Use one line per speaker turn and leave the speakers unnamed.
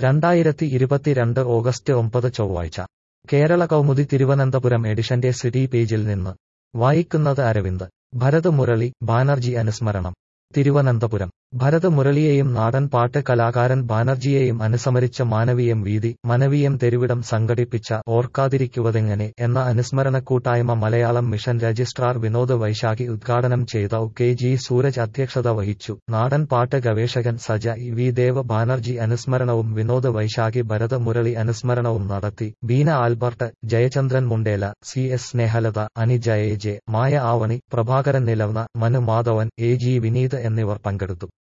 രണ്ടായിരത്തി ഇരുപത്തിരണ്ട് ഓഗസ്റ്റ് ഒമ്പത് ചൊവ്വാഴ്ച കേരള കൗമുദി തിരുവനന്തപുരം എഡിഷന്റെ സിറ്റി പേജിൽ നിന്ന് വായിക്കുന്നത് അരവിന്ദ് ഭരത് മുരളി ബാനർജി അനുസ്മരണം തിരുവനന്തപുരം ഭരത് മുരളിയെയും നാടൻ പാട്ട് കലാകാരൻ ബാനർജിയെയും അനുസ്മരിച്ച മാനവീയം വീതി മനവീയം തെരുവിടം സംഘടിപ്പിച്ച ഓർക്കാതിരിക്കുവതെങ്ങനെ എന്ന അനുസ്മരണ കൂട്ടായ്മ മലയാളം മിഷൻ രജിസ്ട്രാർ വിനോദ് വൈശാഖി ഉദ്ഘാടനം ചെയ്ത കെ ജി സൂരജ് അധ്യക്ഷത വഹിച്ചു നാടൻ പാട്ട് ഗവേഷകൻ സജ ഇ വി ദേവ് ബാനർജി അനുസ്മരണവും വിനോദ് വൈശാഖി ഭരത് മുരളി അനുസ്മരണവും നടത്തി Beena Albert Jayachandran Mundela C S Snehalatha Anija A J Maya Avani Prabhakaran Nilavna Manu Madhavan A G Vineeth എന്നിവർ പങ്കെടുത്തു